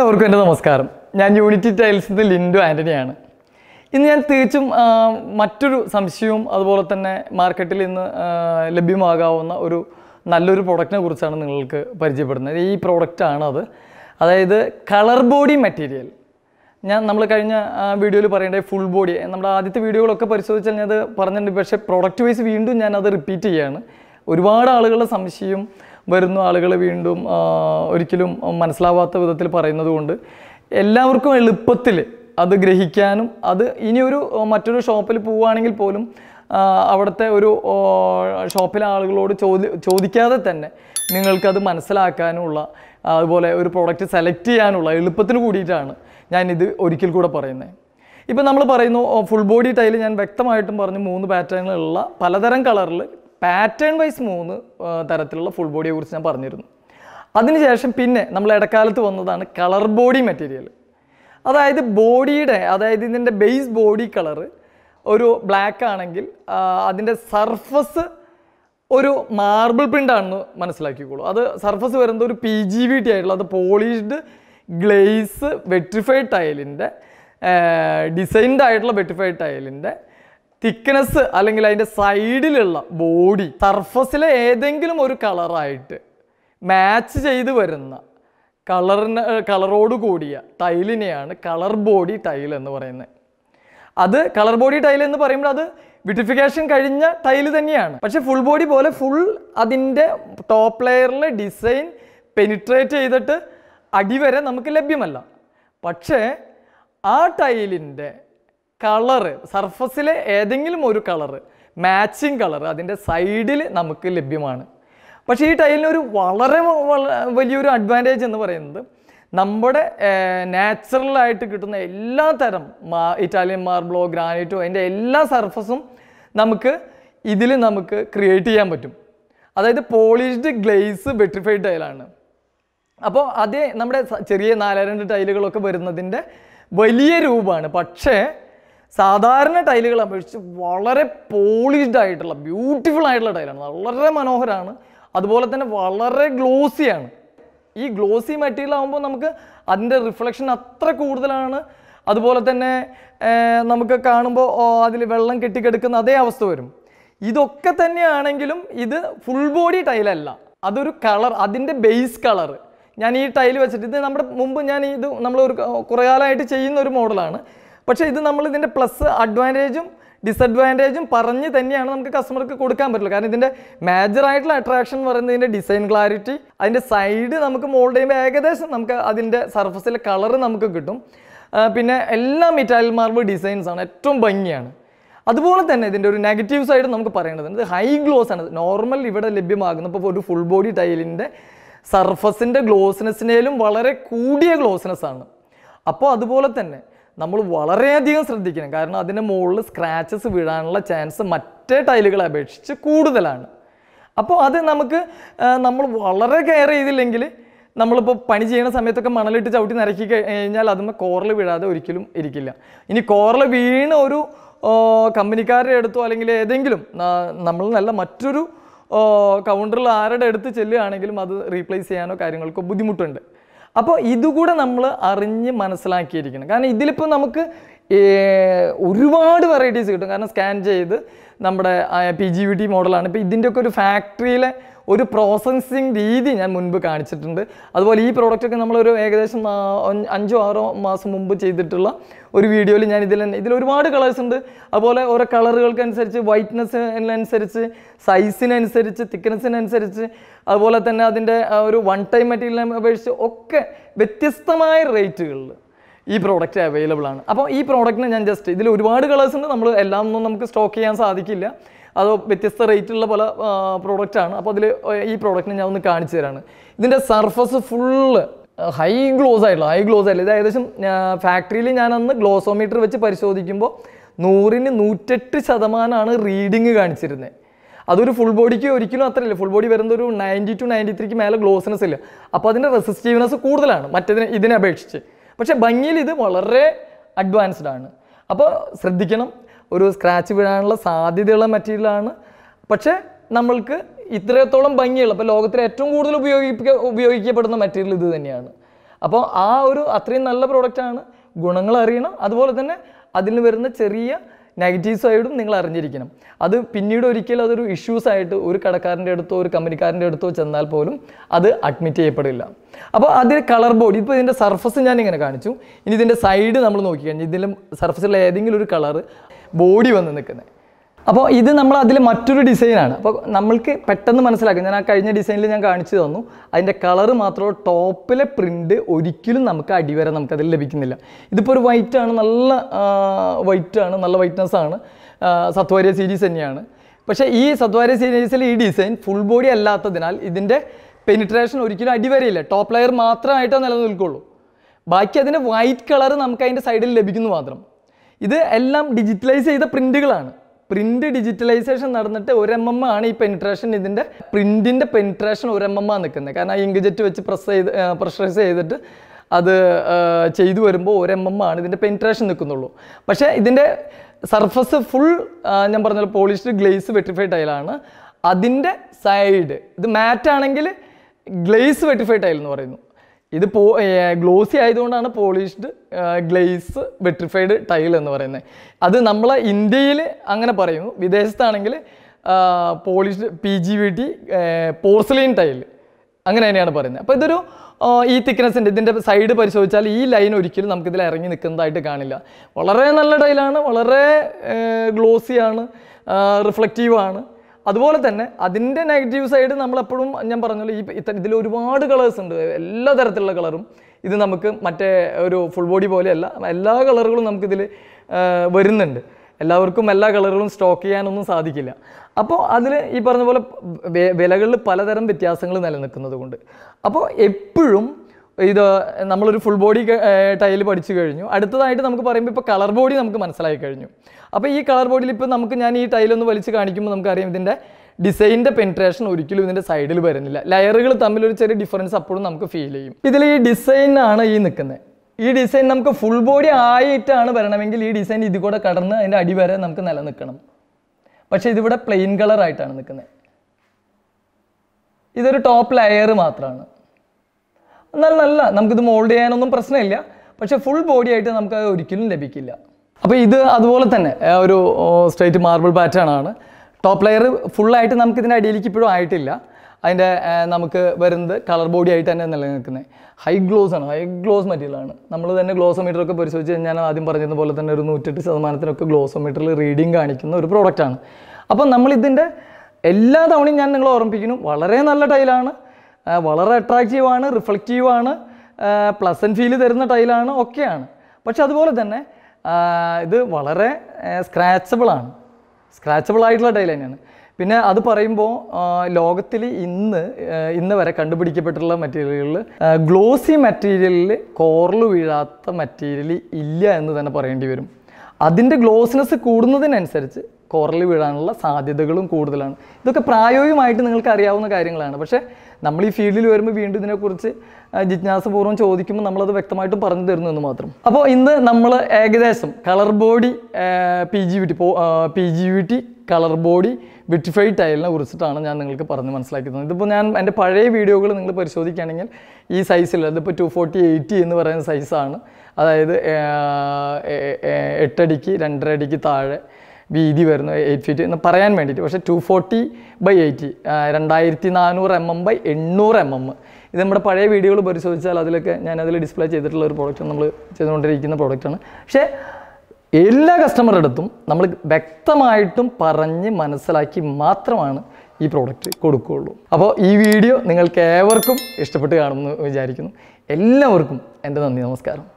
എല്ലാവർക്കും എൻ്റെ നമസ്കാരം ഞാൻ യൂണിറ്റി ടൈൽസ് നിന്ന് ലിൻഡു ആൻ്റണിയാണ് ഇന്ന് ഞാൻ തികച്ചും ആ, മറ്റൊരു സംശയവും അതുപോലെ തന്നെ മാർക്കറ്റിൽ ഇന്ന് ആ, ലഭ്യമാകാവുന്ന ഒരു നല്ലൊരു പ്രൊഡക്റ്റിനെ കുറിച്ചാണ് നിങ്ങൾക്ക് പരിചയപ്പെടുന്നത് ഈ പ്രോഡക്റ്റാണ് അത് അതായത് കളർ ബോഡി മെറ്റീരിയൽ ഞാൻ നമ്മൾ കഴിഞ്ഞ വീഡിയോയിൽ പറയേണ്ടത് ഫുൾ ബോഡി നമ്മുടെ ആദ്യത്തെ വീഡിയോകളൊക്കെ പരിശോധിച്ചാൽ ഞാൻ അത് പറഞ്ഞിട്ടുണ്ട് പക്ഷേ പ്രൊഡക്റ്റ് വൈസ് വീണ്ടും ഞാൻ അത് റിപ്പീറ്റ് ചെയ്യാണ് ഒരുപാട് ആളുകളുടെ സംശയം വരുന്നു ആളുകൾ വീണ്ടും ആ, ഒരിക്കലും മനസ്സിലാവാത്ത വിധത്തിൽ പറയുന്നത് കൊണ്ട് എല്ലാവർക്കും എളുപ്പത്തിൽ അത് ഗ്രഹിക്കാനും അത് ഇനിയൊരു ആ, മറ്റൊരു ഷോപ്പിൽ പോവുകയാണെങ്കിൽ പോലും ആ, അവിടുത്തെ ഒരു ആ, ഷോപ്പിലെ ആളുകളോട് ചോദി ചോദിക്കാതെ തന്നെ നിങ്ങൾക്കത് മനസ്സിലാക്കാനുള്ള ആ, അതുപോലെ ഒരു പ്രോഡക്റ്റ് സെലക്ട് ചെയ്യാനുള്ള എളുപ്പത്തിന് കൂടിയിട്ടാണ് ഞാനിത് ഒരിക്കൽ കൂടെ പറയുന്നത് ഇപ്പം നമ്മൾ പറയുന്നു ഫുൾ ബോഡി ടൈൽ ഞാൻ വ്യക്തമായിട്ടും പറഞ്ഞു മൂന്ന് പാറ്റേണുകളുള്ള പലതരം കളറിൽ പാറ്റേൺ വൈസ് മൂന്ന് ആ, തരത്തിലുള്ള ഫുൾ ബോഡിയെ കുറിച്ച് ഞാൻ പറഞ്ഞിരുന്നു അതിനുശേഷം പിന്നെ നമ്മൾ ഇടക്കാലത്ത് വന്നതാണ് കളർ ബോഡി മെറ്റീരിയൽ അതായത് ബോഡിയുടെ അതായത് ഇതിൻ്റെ ബേസ് ബോഡി കളറ് ഒരു ബ്ലാക്ക് ആണെങ്കിൽ ആ, അതിൻ്റെ സർഫസ് ഒരു മാർബിൾ പ്രിൻ്റ് ആണെന്ന് മനസ്സിലാക്കിക്കോളൂ അത് സർഫസ് വരുന്നത് ഒരു പി ജി വി ടി ആയിട്ടുള്ള അത് പോളിഷ്ഡ് ഗ്ലേസ് വെട്രിഫൈഡ് ടൈലിൻ്റെ ഡിസൈൻഡ് ആയിട്ടുള്ള വെട്രിഫൈഡ് ടൈലിൻ്റെ തിക്നെസ് അല്ലെങ്കിൽ അതിൻ്റെ സൈഡിലുള്ള ബോഡി സർഫസിലെ ഏതെങ്കിലും ഒരു കളറായിട്ട് മാച്ച് ചെയ്ത് വരുന്ന കളറിന് കളറോട് കൂടിയ ടൈലിനെയാണ് കളർ ബോഡി ടൈൽ എന്ന് പറയുന്നത് അത് കളർ ബോഡി ടൈൽ എന്ന് പറയുമ്പോൾ അത് ബ്യൂട്ടിഫിക്കേഷൻ കഴിഞ്ഞ ടൈല് തന്നെയാണ് പക്ഷെ ഫുൾ ബോഡി പോലെ ഫുൾ അതിൻ്റെ ടോപ്പ് ലെയറിലെ ഡിസൈൻ പെനിട്രേറ്റ് ചെയ്തിട്ട് അടിവരെ നമുക്ക് ലഭ്യമല്ല പക്ഷേ ആ ടൈലിൻ്റെ കളറ് സർഫസിലെ ഏതെങ്കിലും ഒരു കളറ് മാച്ചിങ് കളർ അതിൻ്റെ സൈഡിൽ നമുക്ക് ലഭ്യമാണ് പക്ഷേ ഈ ടൈലിന് ഒരു വളരെ വള- വലിയൊരു അഡ്വാൻറ്റേജ് എന്ന് പറയുന്നത് നമ്മുടെ നാച്ചുറലായിട്ട് കിട്ടുന്ന എല്ലാ തരം മാ ഇറ്റാലിയൻ മാർബിളോ ഗ്രാനൈറ്റോ അതിൻ്റെ എല്ലാ സർഫസും നമുക്ക് ഇതിൽ നമുക്ക് ക്രിയേറ്റ് ചെയ്യാൻ പറ്റും അതായത് പോളിഷ്ഡ് ഗ്ലേസ് വെട്രിഫൈഡ് ടൈലാണ് അപ്പോൾ അതേ നമ്മുടെ സ- ചെറിയ നാലാരണ്ട് ടൈലുകളൊക്കെ വരുന്നതിൻ്റെ വലിയ രൂപമാണ് പക്ഷേ സാധാരണ ടൈലുകൾ അപേക്ഷിച്ച് വളരെ പോളിഷ്ഡ് ആയിട്ടുള്ള ബ്യൂട്ടിഫുൾ ആയിട്ടുള്ള ടൈലാണ് വളരെ മനോഹരമാണ് അതുപോലെ തന്നെ വളരെ ഗ്ലോസിയാണ് ഈ ഗ്ലോസി മെറ്റീരിയൽ ആകുമ്പോൾ നമുക്ക് അതിൻ്റെ റിഫ്ലക്ഷൻ അത്ര കൂടുതലാണ് അതുപോലെ തന്നെ ഏർ, നമുക്ക് കാണുമ്പോൾ അതിൽ വെള്ളം കെട്ടിക്കെടുക്കുന്ന അതേ അവസ്ഥ വരും ഇതൊക്കെ തന്നെയാണെങ്കിലും ഇത് ഫുൾ ബോഡി ടൈലല്ല അതൊരു കളർ അതിൻ്റെ ബേസ് കളർ ഞാൻ ഈ ടൈൽ വെച്ചിട്ട് ഇത് നമ്മുടെ മുമ്പ് ഞാൻ ഇത് നമ്മൾ ഒരു കുറേ കാലമായിട്ട് ചെയ്യുന്ന ഒരു മോഡലാണ് പക്ഷേ ഇത് നമ്മൾ ഇതിൻ്റെ പ്ലസ് അഡ്വാൻറ്റേജും ഡിസഡ്വാൻറ്റേജും പറഞ്ഞ് തന്നെയാണ് നമുക്ക് കസ്റ്റമർക്ക് കൊടുക്കാൻ പറ്റുള്ളൂ കാരണം ഇതിൻ്റെ മേജർ ആയിട്ടുള്ള അട്രാക്ഷൻ എന്ന് പറയുന്നത് ഇതിൻ്റെ ഡിസൈൻ ക്ലാരിറ്റി അതിൻ്റെ സൈഡ് നമുക്ക് മോൾഡ് ചെയ്യുമ്പോൾ ഏകദേശം നമുക്ക് അതിൻ്റെ സർഫസിലെ കളറ് നമുക്ക് കിട്ടും ആ, പിന്നെ എല്ലാം ഇറ്റാലിയൻ മാർബിൾ ഡിസൈൻസ് ആണ് ഏറ്റവും ഭംഗിയാണ് അതുപോലെ തന്നെ ഇതിൻ്റെ ഒരു നെഗറ്റീവ് സൈഡ് നമുക്ക് പറയേണ്ടത് ഇത് ഹൈ ഗ്ലോസ് ആണ് നോർമൽ ഇവിടെ ലഭ്യമാകുന്ന ഇപ്പോൾ ഒരു ഫുൾ ബോഡി ടൈലിൻ്റെ സർഫസിൻ്റെ ഗ്ലോസിനെസ്സിനേലും വളരെ കൂടിയ ഗ്ലോസിനെസ് ആണ് അപ്പോൾ അതുപോലെ തന്നെ നമ്മൾ വളരെയധികം ശ്രദ്ധിക്കണം കാരണം അതിൻ്റെ മുകളിൽ സ്ക്രാച്ചസ് വീഴാനുള്ള ചാൻസ് മറ്റേ ടൈലുകളെ അപേക്ഷിച്ച് കൂടുതലാണ് അപ്പോൾ അത് നമുക്ക് ആ, നമ്മൾ വളരെ കെയർ ചെയ്തില്ലെങ്കിൽ നമ്മളിപ്പോൾ പണി ചെയ്യുന്ന സമയത്തൊക്കെ മണലിട്ട് ചവിട്ടി നിരക്കി കഴി- കഴിഞ്ഞാൽ അതുമ്മ കോറൽ വീഴാതെ ഒരിക്കലും ഇരിക്കില്ല ഇനി കോറൽ വീണ ഒരു ആ, കമ്പനിക്കാരുടെ അടുത്തോ അല്ലെങ്കിൽ ഏതെങ്കിലും ആ, നമ്മൾ നല്ല മറ്റൊരു കൗണ്ടറിൽ ആരുടെ അടുത്ത് ചെല്ലുകയാണെങ്കിലും അത് റീപ്ലേസ് ചെയ്യാനോ കാര്യങ്ങൾക്കോ ബുദ്ധിമുട്ടുണ്ട് അപ്പോൾ ഇതുകൂടെ നമ്മൾ അറിഞ്ഞ് മനസ്സിലാക്കിയിരിക്കണം കാരണം ഇതിലിപ്പോൾ നമുക്ക് ഏ, ഒരുപാട് വെറൈറ്റീസ് കിട്ടും കാരണം സ്കാൻ ചെയ്ത് നമ്മുടെ പി ജി വി ടി മോഡലാണ് ഇപ്പോൾ ഇതിൻ്റെയൊക്കെ ഒരു ഫാക്ടറിയിലെ ഒരു പ്രോസസ്സിങ് രീതി ഞാൻ മുൻപ് കാണിച്ചിട്ടുണ്ട് അതുപോലെ ഈ പ്രോഡക്റ്റൊക്കെ നമ്മളൊരു ഏകദേശം ആ, അഞ്ച് അഞ്ചോ ആറോ മാസം മുമ്പ് ചെയ്തിട്ടുള്ള ഒരു വീഡിയോയിൽ ഞാൻ ഇതിൽ തന്നെ ഇതിൽ ഒരുപാട് കളേഴ്സ് ഉണ്ട് അതുപോലെ ഓരോ കളറുകൾക്ക് അനുസരിച്ച് വൈറ്റ്നസ് അനുസരിച്ച് സൈസിനനുസരിച്ച് തിക്നെസ്സിനനുസരിച്ച് അതുപോലെ തന്നെ അതിൻ്റെ ആ, ഒരു വൺ ടൈം മെറ്റീരിയലിനെ അപേക്ഷിച്ച് ഒക്കെ വ്യത്യസ്തമായ റേറ്റുകളിൽ ഈ പ്രോഡക്റ്റ് അവൈലബിൾ ആണ് അപ്പോൾ ഈ പ്രോഡക്റ്റിന് ഞാൻ ജസ്റ്റ് ഇതിൽ ഒരുപാട് കളേഴ്സ് ഉണ്ട് നമ്മൾ എല്ലാം ഒന്നും നമുക്ക് സ്റ്റോക്ക് ചെയ്യാൻ സാധിക്കില്ല അത് വ്യത്യസ്ത റേറ്റുള്ള പല പ്രോഡക്റ്റ് ആണ് അപ്പോൾ അതിൽ ഈ പ്രോഡക്റ്റിന് ഞാൻ ഒന്ന് കാണിച്ചു തരാണ് ഇതിൻ്റെ സർഫസ് ഫുള്ള് ഹൈ ഗ്ലോസ് ആയിട്ടുള്ള ഹൈ ഗ്ലോസ് ആയില്ല ഇത് ഏകദേശം ഫാക്ടറിയിൽ ഞാൻ അന്ന് ഗ്ലോസോമീറ്റർ വെച്ച് പരിശോധിക്കുമ്പോൾ നൂറിന് നൂറ്റെട്ട് ശതമാനമാണ് റീഡിങ് കാണിച്ചിരുന്നത് അതൊരു ഫുൾ ബോഡിക്ക് ഒരിക്കലും അത്രയില്ല ഫുൾ ബോഡി വരുന്നത് ഒരു നയൻറ്റി ടു നയൻറ്റി ത്രീക്ക് മേലെ ഗ്ലോസിനെസ് ഇല്ല അപ്പോൾ അതിൻ്റെ റെസിസ്റ്റീവ്നെസ് കൂടുതലാണ് മറ്റേതിനെ ഇതിനെ അപേക്ഷിച്ച് പക്ഷേ ഭംഗിയിൽ ഇത് വളരെ അഡ്വാൻസ്ഡ് ആണ് അപ്പോൾ ശ്രദ്ധിക്കണം ഒരു സ്ക്രാച്ച് വീഴാനുള്ള സാധ്യതയുള്ള മെറ്റീരിയലാണ് പക്ഷേ നമ്മൾക്ക് ഇത്രത്തോളം ഭംഗിയുള്ള ഇപ്പോൾ ലോകത്തിലെ ഏറ്റവും കൂടുതൽ ഉപയോഗിക്ക ഉപയോഗിക്കപ്പെടുന്ന മെറ്റീരിയൽ ഇത് തന്നെയാണ് അപ്പോൾ ആ ഒരു അത്രയും നല്ല പ്രോഡക്റ്റാണ് ഗുണങ്ങൾ അറിയണം അതുപോലെ തന്നെ അതിൽ വരുന്ന ചെറിയ നെഗറ്റീവ് സൈഡും നിങ്ങൾ അറിഞ്ഞിരിക്കണം അത് പിന്നീട് ഒരിക്കലും അതൊരു ഇഷ്യൂസ് ആയിട്ട് ഒരു കടക്കാരൻ്റെ അടുത്തോ ഒരു കമ്പനിക്കാരൻ്റെ അടുത്തോ ചെന്നാൽ പോലും അത് അഡ്മിറ്റ് ചെയ്യപ്പെടില്ല അപ്പോൾ അതിൽ കളർ ബോഡി ഇപ്പോൾ ഇതിൻ്റെ സർഫസ് ഞാൻ ഇങ്ങനെ കാണിച്ചു ഇനി ഇതിൻ്റെ സൈഡ് നമ്മൾ നോക്കിക്കഴിഞ്ഞാൽ ഇതിലും സർഫസിലുള്ള ഏതെങ്കിലും ഒരു കളർ ബോഡി വന്ന് നിൽക്കുന്നത് അപ്പോൾ ഇത് നമ്മൾ അതിൽ മറ്റൊരു ഡിസൈനാണ് അപ്പോൾ നമ്മൾക്ക് പെട്ടെന്ന് മനസ്സിലാക്കും ഞാൻ ആ കഴിഞ്ഞ ഡിസൈനിൽ ഞാൻ കാണിച്ചു തന്നു അതിൻ്റെ കളറ് മാത്രമേ ടോപ്പിലെ പ്രിൻ്റ് ഒരിക്കലും നമുക്ക് അടിവരെ നമുക്ക് അതിൽ ലഭിക്കുന്നില്ല ഇതിപ്പോൾ ഒരു വൈറ്റ് ആണ് നല്ല വൈറ്റ് ആണ് നല്ല വൈറ്റ്നസ് ആണ് ആ, സത്വാരിയ സീരീസ് തന്നെയാണ് പക്ഷേ ഈ സത്വാരിയ സീരീസിൽ ഈ ഡിസൈൻ ഫുൾ ബോഡി അല്ലാത്തതിനാൽ ഇതിൻ്റെ പെനിട്രേഷൻ ഒരിക്കലും അടിവരയില്ല ടോപ്പ് ലെയർ മാത്രമായിട്ടേ നിലനിൽക്കുള്ളൂ ബാക്കി അതിൻ്റെ വൈറ്റ് കളർ നമുക്ക് അതിൻ്റെ സൈഡിൽ ലഭിക്കുന്നു മാത്രം ഇത് എല്ലാം ഡിജിറ്റലൈസ് ചെയ്ത പ്രിന്റുകളാണ് പ്രിന്റ് ഡിജിറ്റലൈസേഷൻ നടന്നിട്ട് ഒരു എം എം ആണ് ഈ പെനിട്രേഷൻ ഇതിൻ്റെ പ്രിന്റിൻ്റെ പെനിട്രേഷൻ ഒരു എം എം ആണ് നിൽക്കുന്നത് കാരണം ആ ഇങ്ക്ജെറ്റ് വെച്ച് പ്രസ് ചെയ്ത് പ്രഷറൈസ് ചെയ്തിട്ട് അത് ആ, ചെയ്തു വരുമ്പോൾ ഒരു എം എം ആണ് ഇതിൻ്റെ പെനിട്രേഷൻ നിൽക്കുന്നുള്ളൂ പക്ഷേ ഇതിൻ്റെ സർഫസ് ഫുൾ ഞാൻ പറഞ്ഞ പോളിഷ്ഡ് ഗ്ലേസ് വെട്രിഫൈഡ് ടൈലാണ് അതിൻ്റെ സൈഡ് ഇത് മാറ്റ് ആണെങ്കിൽ ഗ്ലേസ് വെട്രിഫൈഡ് ടൈൽ എന്ന് പറയുന്നു ഇത് പോ ഗ്ലോസി ആയതുകൊണ്ടാണ് പോളിഷ്ഡ് ഗ്ലേസ് വെട്രിഫൈഡ് ടൈൽ എന്ന് പറയുന്നത് അത് നമ്മളെ ഇന്ത്യയിൽ അങ്ങനെ പറയുന്നു വിദേശത്താണെങ്കിൽ polished P G V T porcelain tile അങ്ങനെ തന്നെയാണ് പറയുന്നത് അപ്പോൾ ഇതൊരു ആ, ഈ തിക്നെസ്സിൻ്റെ ഇതിൻ്റെ സൈഡ് പരിശോധിച്ചാൽ ഈ ലൈൻ ഒരിക്കലും നമുക്കിതിൽ ഇറങ്ങി നിൽക്കുന്നതായിട്ട് കാണില്ല വളരെ നല്ല ടൈലാണ് വളരെ ഗ്ലോസിയാണ് റിഫ്ലക്റ്റീവ് ആണ് അതുപോലെ തന്നെ അതിൻ്റെ നെഗറ്റീവ് സൈഡ് നമ്മളെപ്പോഴും ഞാൻ പറഞ്ഞല്ലോ ഈ ഇത്ത ഇതിൽ ഒരുപാട് കളേഴ്സ് ഉണ്ട് എല്ലാ തരത്തിലുള്ള കളറും ഇത് നമുക്ക് മറ്റേ ഒരു ഫുൾ ബോഡി പോലെയല്ല എല്ലാ കളറുകളും നമുക്കിതിൽ വരുന്നുണ്ട് എല്ലാവർക്കും എല്ലാ കളറുകളും സ്റ്റോക്ക് ചെയ്യാനൊന്നും സാധിക്കില്ല അപ്പോൾ അതിൽ ഈ പറഞ്ഞ പോലെ വെ- വിലകളിൽ പലതരം വ്യത്യാസങ്ങൾ നിലനിൽക്കുന്നത് കൊണ്ട് അപ്പോൾ എപ്പോഴും ഇത് നമ്മളൊരു ഫുൾ ബോഡി ടൈൽ പഠിച്ചു കഴിഞ്ഞു അടുത്തതായിട്ട് നമുക്ക് പറയുമ്പോൾ ഇപ്പോൾ കളർ ബോഡി നമുക്ക് മനസ്സിലായി കഴിഞ്ഞു അപ്പോൾ ഈ കളർ ബോഡിയിൽ ഇപ്പോൾ നമുക്ക് ഞാൻ ഈ ടൈലൊന്ന് വലിച്ച് കാണിക്കുമ്പോൾ നമുക്കറിയാം ഇതിൻ്റെ ഡിസൈനിൻ്റെ പെൻട്രേഷൻ ഒരിക്കലും ഇതിൻ്റെ സൈഡിൽ വരുന്നില്ല ലെയറുകൾ തമ്മിൽ ഒരു ചെറിയ ഡിഫറൻസ് അപ്പോഴും നമുക്ക് ഫീൽ ചെയ്യും ഇതിൽ ഈ ഡിസൈനാണ് ഈ നിൽക്കുന്നത് ഈ ഡിസൈൻ നമുക്ക് ഫുൾ ബോഡി ആയിട്ടാണ് വരണമെങ്കിൽ ഈ ഡിസൈൻ ഇതിൽ കൂടെ കടന്ന് അതിൻ്റെ അടി വരെ നമുക്ക് നിലനിൽക്കണം പക്ഷേ ഇതിവിടെ പ്ലെയിൻ കളർ ആയിട്ടാണ് നിൽക്കുന്നത് ഇതൊരു ടോപ്പ് ലെയർ മാത്രമാണ് എന്നാൽ നല്ല നമുക്കിത് മോൾഡ് ചെയ്യാനൊന്നും പ്രശ്നമില്ല പക്ഷേ ഫുൾ ബോഡി ആയിട്ട് നമുക്ക് അത് ഒരിക്കലും ലഭിക്കില്ല അപ്പോൾ ഇത് അതുപോലെ തന്നെ ആ, ഒരു സ്ട്രൈറ്റ് മാർബിൾ പാറ്റേൺ ആണ് ടോപ്പ് ലെയർ ഫുള്ളായിട്ട് നമുക്ക് ഇതിൻ്റെ അടിയിലേക്ക് ഇപ്പോഴും ആയിട്ടില്ല അതിൻ്റെ ആ, നമുക്ക് വരുന്നത് കളർ ബോഡി ആയിട്ട് തന്നെ നിലനിൽക്കുന്നത് ഹൈ ഗ്ലോസ് ആണ് ഹൈ ഗ്ലോസ് മെറ്റീരിയലാണ് നമ്മൾ തന്നെ ഗ്ലോസോമീറ്റർ ഒക്കെ പരിശോധിച്ച് കഴിഞ്ഞാൽ ആദ്യം പറഞ്ഞതുപോലെ പോലെ തന്നെ ഒരു നൂറ്റെട്ട് ശതമാനത്തിനൊക്കെ ഗ്ലോസോമീറ്ററിൽ റീഡിങ് കാണിക്കുന്ന ഒരു പ്രോഡക്റ്റാണ് അപ്പോൾ നമ്മൾ ഇതിൻ്റെ എല്ലാ തവണയും ഞാൻ നിങ്ങളെ ഓർമ്മിപ്പിക്കുന്നു വളരെ നല്ല ടൈലാണ് ആ, വളരെ അട്രാക്റ്റീവ് ആണ് റിഫ്ലക്റ്റീവ് ആണ് പ്ലസൻറ്റ് ഫീൽ തരുന്ന ടൈലാണ് ഒക്കെയാണ് പക്ഷെ അതുപോലെ തന്നെ ആ, ഇത് വളരെ സ്ക്രാച്ചബിൾ ആണ് സ്ക്രാച്ചബിൾ ആയിട്ടുള്ള ടൈൽ തന്നെയാണ് പിന്നെ അത് പറയുമ്പോൾ ലോകത്തിൽ ഇന്ന് ആ, ഇന്ന് വരെ കണ്ടുപിടിക്കപ്പെട്ടിട്ടുള്ള മെറ്റീരിയലുകളിൽ ഗ്ലോസി മെറ്റീരിയലിൽ കോറൽ വീഴാത്ത മെറ്റീരിയൽ ഇല്ല എന്ന് തന്നെ പറയേണ്ടി വരും അതിൻ്റെ ഗ്ലോസിനെസ് കൂടുന്നതിനനുസരിച്ച് കോറൽ വീഴാനുള്ള സാധ്യതകളും കൂടുതലാണ് ഇതൊക്കെ പ്രായോഗികമായിട്ട് നിങ്ങൾക്ക് അറിയാവുന്ന കാര്യങ്ങളാണ് പക്ഷേ നമ്മൾ ഈ ഫീൽഡിൽ വരുമ്പോൾ വീണ്ടും ഇതിനെക്കുറിച്ച് ആ, ജിജ്ഞാസപൂർവ്വം ചോദിക്കുമ്പോൾ നമ്മളത് വ്യക്തമായിട്ട് പറഞ്ഞു തരുന്നു എന്ന് മാത്രം അപ്പോൾ ഇന്ന് നമ്മൾ ഏകദേശം colour body P G V T P G V T colour body vitrified ടൈലിനെ കുറിച്ചിട്ടാണ് ഞാൻ നിങ്ങൾക്ക് പറഞ്ഞ് മനസ്സിലാക്കി തന്നത് ഇതിപ്പോൾ ഞാൻ എൻ്റെ പഴയ വീഡിയോകൾ നിങ്ങൾ പരിശോധിക്കുകയാണെങ്കിൽ ഈ സൈസിൽ ഇതിപ്പോൾ ടു ഫോർട്ടി എയ്റ്റി എന്ന് പറയുന്ന സൈസാണ് അതായത് ആ, എ- എ- എട്ടടിക്ക് രണ്ടര അടിക്ക് താഴെ വീതി വരുന്നു എയ്റ്റ് ഫീറ്റ് എന്ന് പറയാൻ വേണ്ടിയിട്ട് പക്ഷേ ടു ഫോർട്ടി ബൈ എയ്റ്റി രണ്ടായിരത്തി നാനൂറ് എം എം ബൈ എണ്ണൂറ് എം എം ഇത് നമ്മുടെ പഴയ വീഡിയോകൾ പരിശോധിച്ചാൽ അതിലൊക്കെ ഞാൻ അതിൽ ഡിസ്പ്ലേ ചെയ്തിട്ടുള്ള ഒരു പ്രോഡക്റ്റ് നമ്മൾ ചെയ്തുകൊണ്ടിരിക്കുന്ന പ്രോഡക്റ്റാണ് പക്ഷേ എല്ലാ കസ്റ്റമറുടെ അടുത്തും നമ്മൾ വ്യക്തമായിട്ടും പറഞ്ഞ് മനസ്സിലാക്കി മാത്രമാണ് ഈ പ്രോഡക്റ്റ് കൊടുക്കുകയുള്ളൂ അപ്പോൾ ഈ വീഡിയോ നിങ്ങൾക്ക് ഏവർക്കും ഇഷ്ടപ്പെട്ട് കാണുമെന്ന് വിചാരിക്കുന്നു എല്ലാവർക്കും എൻ്റെ നന്ദി നമസ്കാരം